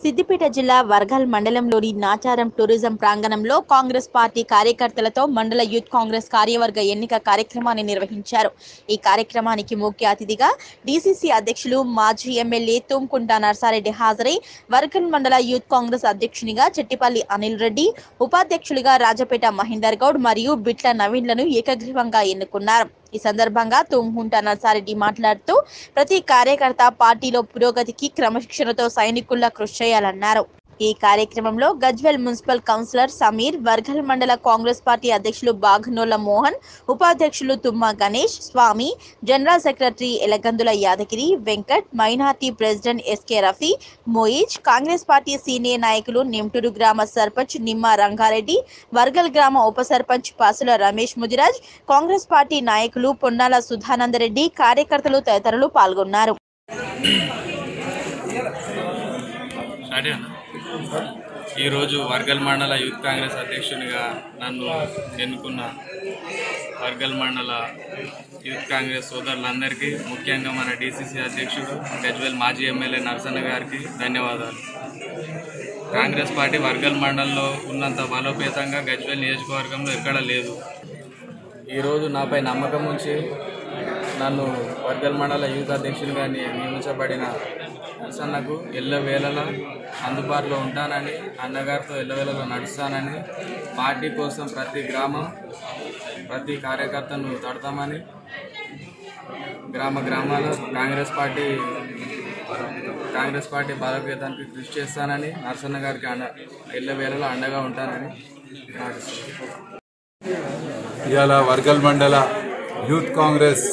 సిద్దిపేట జిల్లా వర్గల్ మండలంలోని నాచారం టూరిజం ప్రాంగణంలో కాంగ్రెస్ పార్టీ కార్యకర్తలతో మండల యూత్ కాంగ్రెస్ కార్యవర్గ ఎన్నిక కార్యక్రమాన్ని నిర్వహించారు ఈ కార్యక్రమానికి ముఖ్య అతిథిగా డీసీసీ అధ్యక్షులు మాజీ ఎమ్మెల్యే తుమ్కుంట నర్సారెడ్డి హాజరై వర్గల్ మండల యూత్ కాంగ్రెస్ అధ్యక్షునిగా చెట్టిపల్లి అనిల్ రెడ్డి ఉపాధ్యక్షులుగా రాజపేట మహేందర్ గౌడ్ మరియు బిట్ల నవీన్లను ఏకగ్రీవంగా ఎన్నుకున్నారు ఈ సందర్భంగా తుమ్హుంట నర్సారెడ్డి మాట్లాడుతూ ప్రతి కార్యకర్త పార్టీలో పురోగతికి క్రమశిక్షణతో సైనికుల్లా కృషి చేయాలన్నారు ఈ కార్యక్రమంలో గజ్వెల్ మున్సిపల్ కౌన్సిలర్ సమీర్ వర్గల్ మండల కాంగ్రెస్ పార్టీ అధ్యక్షులు బాఘనోల మోహన్ ఉపాధ్యక్షులు Thumma Ganesh Swamy general secretary Elagandula Yadagiri Venkat minority president SK Rafi Moiz Congress party senior నాయకులు నిమ్టూరు గ్రామ సర్పంచ్ నిమ్మ రంగారెడ్డి వర్గల్ గ్రామ ఉప సర్పంచ్ పాసుల రమేష్ ముదిరాజ్ కాంగ్రెస్ పార్టీ నాయకులు పొన్నాల సుధానందరెడ్డి కార్యకర్తలు తదితరులు పాల్గొన్నారు స్టార్ట్ చేయండి. ఈరోజు వర్గల్ మండల యూత్ కాంగ్రెస్ అధ్యక్షునిగా నన్ను ఎన్నుకున్న వర్గల్ మండల యూత్ కాంగ్రెస్ సోదరులందరికీ ముఖ్యంగా మన డీసీసీ అధ్యక్షుడు గజ్వెల్ మాజీ ఎమ్మెల్యే నరసన్న గారికి ధన్యవాదాలు కాంగ్రెస్ పార్టీ వర్గల్ మండలంలో ఉన్నంత బలోపేతంగా గజ్వెల్ నియోజకవర్గంలో ఎక్కడా లేదు ఈరోజు నాపై నమ్మకం ఉంచి నన్ను వర్గల్ మండల యూత్ అధ్యక్షునిగా ని- నియమించబడిన నరసన్నకు ఎల్లవేళలా అందుబాటులో ఉంటానని అన్నగారితో ఎల్లవేళలా నడుస్తానని పార్టీ కోసం ప్రతి గ్రామం ప్రతి కార్యకర్తను తడతామని గ్రామ గ్రామాల కాంగ్రెస్ పార్టీ కాంగ్రెస్ పార్టీ బలోపేతానికి కృషి చేస్తానని నరసన్న గారికి అండ ఎల్లవేళలా అండగా ఉంటానని నడుస్తాను ఇవాళ వర్గల్ మండల యూత్ కాంగ్రెస్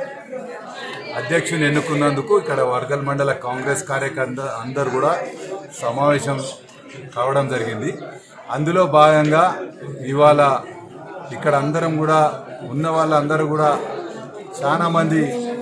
అధ్యక్షుని ఎన్నుకున్నందుకు ఇక్కడ వర్గల్ మండల కాంగ్రెస్ కార్యకర్త అందరు కూడా సమావేశం కావడం జరిగింది అందులో భాగంగా ఇవాళ ఇక్కడ అందరం కూడా ఉన్న వాళ్ళందరూ కూడా చాలా మంది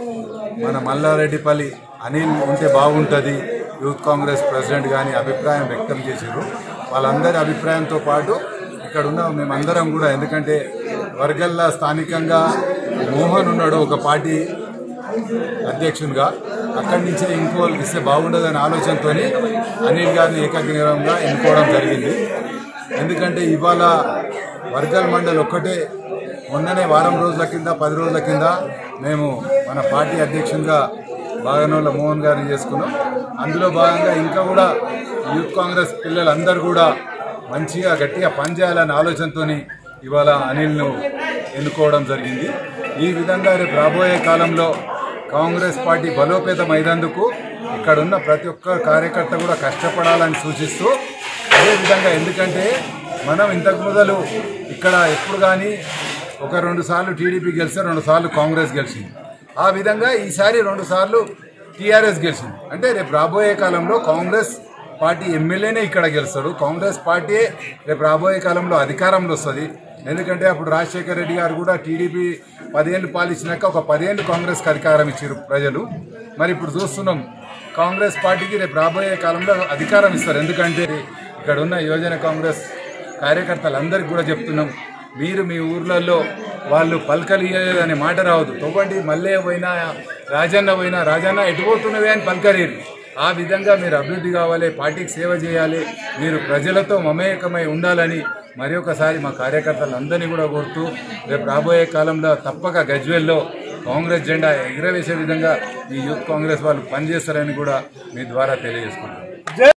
మన మల్లారెడ్డిపల్లి అనిల్ ఉంటే బాగుంటుంది యూత్ కాంగ్రెస్ ప్రెసిడెంట్ కానీ అభిప్రాయం వ్యక్తం చేశారు వాళ్ళందరి అభిప్రాయంతో పాటు ఇక్కడ ఉన్న మేమందరం కూడా ఎందుకంటే వర్గల్లా స్థానికంగా మోహన్ ఉన్నాడు ఒక పార్టీ అధ్యక్షునిగా అక్కడి నుంచే ఇంకోళ్ళకి ఇస్తే బాగుండదనే ఆలోచనతో అనిల్ గారిని ఏకగ్రీవంగా ఎన్నుకోవడం జరిగింది ఎందుకంటే ఇవాళ వర్గల్ మండల్ ఒక్కటే మొన్ననే వారం రోజుల కింద పది రోజుల కింద మేము మన పార్టీ అధ్యక్షునిగా బాగనోళ్ళ మోహన్ గారిని చేసుకున్నాం అందులో భాగంగా ఇంకా కూడా యూత్ కాంగ్రెస్ పిల్లలందరూ కూడా మంచిగా గట్టిగా పనిచేయాలనే ఆలోచనతోని ఇవాళ అనిల్ను ఎన్నుకోవడం జరిగింది ఈ విధంగా రేపు రాబోయే కాలంలో కాంగ్రెస్ పార్టీ బలోపేతం అయినందుకు ఇక్కడ ఉన్న ప్రతి ఒక్క కార్యకర్త కూడా కష్టపడాలని సూచిస్తూ అదేవిధంగా ఎందుకంటే మనం ఇంతకు మొదలు ఇక్కడ ఎప్పుడు కానీ ఒక రెండు సార్లు టీడీపీ గెలిస్తే రెండు సార్లు కాంగ్రెస్ గెలిచింది ఆ విధంగా ఈసారి రెండు సార్లు టీఆర్ఎస్ గెలిచింది అంటే రేపు రాబోయే కాలంలో కాంగ్రెస్ పార్టీ ఎమ్మెల్యేనే ఇక్కడ గెలుస్తాడు కాంగ్రెస్ పార్టీ రేపు రాబోయే కాలంలో అధికారంలో వస్తుంది ఎందుకంటే అప్పుడు రాజశేఖర రెడ్డి గారు కూడా టీడీపీ పదేళ్ళు పాలించినాక ఒక పదేళ్ళు కాంగ్రెస్కి అధికారం ఇచ్చారు ప్రజలు మరి ఇప్పుడు చూస్తున్నాం కాంగ్రెస్ పార్టీకి రేపు రాబోయే కాలంలో అధికారం ఇస్తారు ఎందుకంటే ఇక్కడ ఉన్న యువజన కాంగ్రెస్ కార్యకర్తలందరికీ కూడా చెప్తున్నాం మీరు మీ ఊర్లలో వాళ్ళు పలకలు అనే మాట రావద్దు తవ్వండి మల్లే పోయినా రాజన్న పోయినా రాజన్న ఎటు పోతున్నవే అని పలకలేరు ఆ విధంగా మీరు అభివృద్ధి కావాలి పార్టీకి సేవ చేయాలి మీరు ప్రజలతో మమేకమై ఉండాలని మరి ఒకసారి మా కార్యకర్తలందరినీ కూడా కోరుతూ రేపు రాబోయే కాలంలో తప్పక గజ్వెల్లో కాంగ్రెస్ జెండా ఎగురవేసే విధంగా ఈ యూత్ కాంగ్రెస్ వాళ్ళు పనిచేస్తారని కూడా మీ ద్వారా తెలియజేసుకుంటున్నాను